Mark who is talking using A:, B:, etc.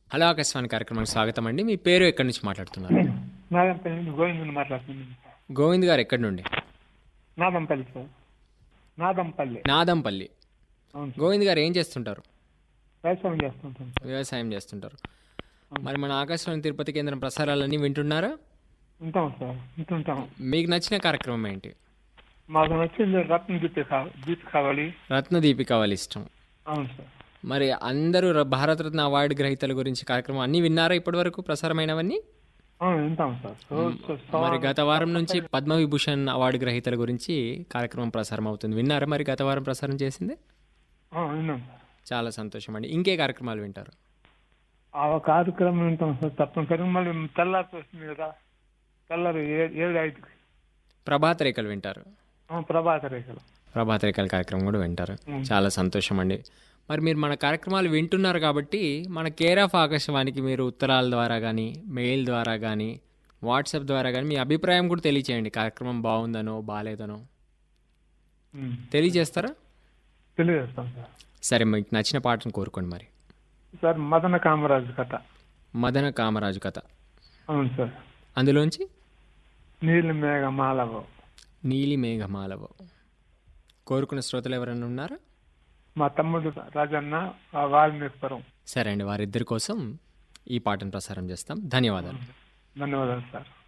A: Hello Akashvani కార్యక్రమానికి స్వాగతం అండి మీ పేరు ఎక్కడి నుంచి మాట్లాడుతున్నారు
B: నాదంపల్లి నుండి గోవిందుని మాట్లాడుతున్నాను
A: గోవింద్ గారు ఎక్కడి నుండి
B: నాదంపల్లి సార్ నాదంపల్లి
A: నాదంపల్లి
B: అవును సార్
A: గోవింద్ గారు ఏం చేస్తుంటారు
B: వ్యవసాయం చేస్తుంటాం సార్
A: వ్యవసాయం చేస్తుంటారు మరి మన ఆకాశవాణి తిరుపతి కేంద్రం ప్రసారాలన్నీ వింటున్నారా
B: ఉంటాం సార్ ఉంటుంటాం
A: మీకు నచ్చిన కార్యక్రమం ఏంటి
B: మాకు నచ్చింది రత్న దీపి కావాలి దీపి కావాలి
A: రత్న దీపిక వాళ్ళ ఇష్టం
B: అవును సార్
A: మరి అందరూ ర- భారతరత్న అవార్డు గ్రహీతల గురించి కార్యక్రమం అన్నీ విన్నారా ఇప్పటివరకు ప్రసారమైనవన్నీ
B: అవును వింటాం సార్ రోజు సార్
A: మరి గత వారం నుంచి పద్మవిభూషణ్ అవార్డు గ్రహీతల గురించి కార్యక్రమం ప్రసారం అవుతుంది విన్నారా మరి గత వారం ప్రసారం చేసింది
B: ఆ, విన్నాం సార్
A: చాలా సంతోషం అండి ఇంకే కార్యక్రమాలు వింటారు
B: ఆ కార్యక్రమం వింటాం సార్ తప్పనిసరిగా మళ్ళీ తెల్లారి వస్తుంది కదా తెల్లారి ఏ- ఏడు ఐదుకి
A: ప్రభాత రేఖలు వింటారు
B: ఆ, ప్రభాకర్ రేఖలు
A: ప్రభాత రేఖల కార్యక్రమం కూడా వింటారు చాలా సంతోషం అండి మరి మీరు మన కార్యక్రమాలు వింటున్నారు కాబట్టి మన కేర్ ఆఫ్ ఆకాశవాణికి మీరు ఉత్తరాల ద్వారా కానీ మెయిల్ ద్వారా కానీ వాట్సాప్ ద్వారా కానీ మీ అభిప్రాయం కూడా తెలియచేయండి కార్యక్రమం బాగుందనో బాగాలేదనో
B: ఉమ్.
A: తెలియజేస్తారా
B: తెలియజేస్తాం సార్
A: సరే మీకు నచ్చిన పాటను కోరుకోండి మరి
B: సార్ మదన కామరాజు కథ
A: మదన కామరాజు కథ
B: అవును సార్
A: అందులోంచి
B: నీలి మేఘ మాలవ
A: నీలి మేఘమాలవ కోరుకున్న శ్రోతలు ఎవరైనా ఉన్నారా
B: మా తమ్ముడు రాజన్న ఆ వాల్మీపురం
A: సరే అండి వారిద్దరి కోసం ఈ పాటను ప్రసారం చేస్తాం ధన్యవాదాలు
B: ధన్యవాదాలు సార్